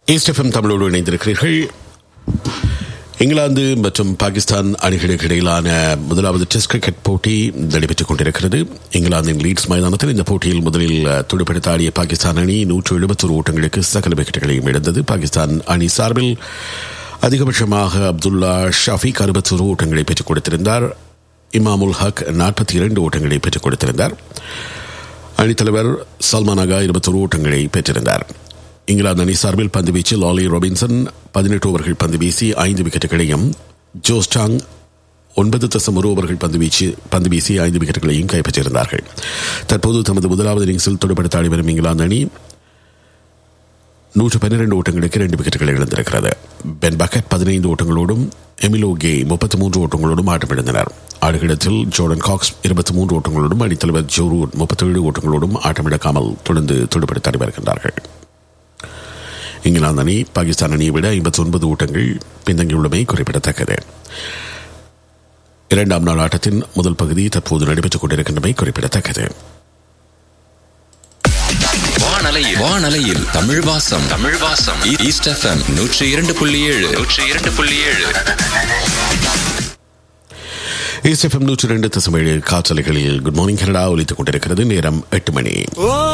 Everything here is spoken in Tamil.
ஈஸ்டெஃபம் தமிழோடு இணைந்திருக்கிறீர்கள் இங்கிலாந்து மற்றும் பாகிஸ்தான் அணிகளுக்கு இடையிலான முதலாவது டெஸ்ட் கிரிக்கெட் போட்டி நடைபெற்றுக் கொண்டிருக்கிறது இங்கிலாந்தின் லீட்ஸ் மைதானத்தில் இந்த போட்டியில் முதலில் துடுப்பெடுத்து ஆடிய பாகிஸ்தான் அணி நூற்று எழுபத்தொரு ஓட்டங்களுக்கு சகல விக்கெட்டுகளையும் இழந்தது பாகிஸ்தான் அணி சார்பில் அதிகபட்சமாக அப்துல்லா ஷாஃபிக் அறுபத்தொரு ஓட்டங்களை பெற்றுக் கொடுத்திருந்தார் இமாமுல் ஹக் நாற்பத்தி இரண்டு ஓட்டங்களை பெற்றுக் கொடுத்திருந்தார் அணித்தலைவர் சல்மான் அகா இருபத்தொரு ஓட்டங்களை பெற்றிருந்தார் இங்கிலாந்து அணி சார்பில் பந்து வீச்சு லாலி ராபின்சன் பதினெட்டு ஓவர்கள் பந்து வீசி ஐந்து விக்கெட்டுகளையும் ஜோஸ்டாங் ஒன்பது தசம் ஒரு ஓவர்கள் பந்து வீச்சு பந்து வீசி ஐந்து விக்கெட்டுகளையும் கைப்பற்றியிருந்தார்கள் தற்போது தமது முதலாவது இன்னிங்ஸில் தொடுபடுத்த ஆடி வரும் இங்கிலாந்து அணி நூற்று பன்னிரண்டு ஓட்டங்களுக்கு இரண்டு விக்கெட்டுகளை இழந்திருக்கிறது பென் பக்கெட் பதினைந்து ஓட்டங்களோடும் எமிலோ கே முப்பத்தி மூன்று ஓட்டங்களோடும் ஆட்டமிழந்தனர் ஆடுகளத்தில் ஜோர்டன் காக்ஸ் இருபத்தி மூன்று ஓட்டங்களோடும் அணித்தலைவர் ஜோரூட் முப்பத்தேழு ஓட்டங்களோடும் ஆட்டமிழக்காமல் தொடர்ந்து துடுப்படுத்த ஆடி வருகின்றார்கள் இங்கிலாந்து அணி பாகிஸ்தான் அணியை விட ஐம்பத்தி ஒன்பது ஓட்டங்கள் பின்தங்கியுள்ளமை குறிப்பிடத்தக்கது இரண்டாம் நாள் ஆட்டத்தின் முதல் பகுதி தற்போது நடைபெற்றுக் கொண்டிருக்கின்றமை குறிப்பிடத்தக்கது வானலையில் வானலையில் தமிழ் வாசம் தமிழ் வாசம் ஈ- ஈஸ்ட் எஃப்எம் நூற்றி இரண்டு புள்ளி ஏழு நூற்றி இரண்டு புள்ளி ஏழு எஸ்எஃப்எம் நூற்றி ரெண்டு தசமேழு காற்றலைகளில் குட் மார்னிங் கனடா ஒலித்துக் கொண்டிருக்கிறது நேரம் எட்டு மணி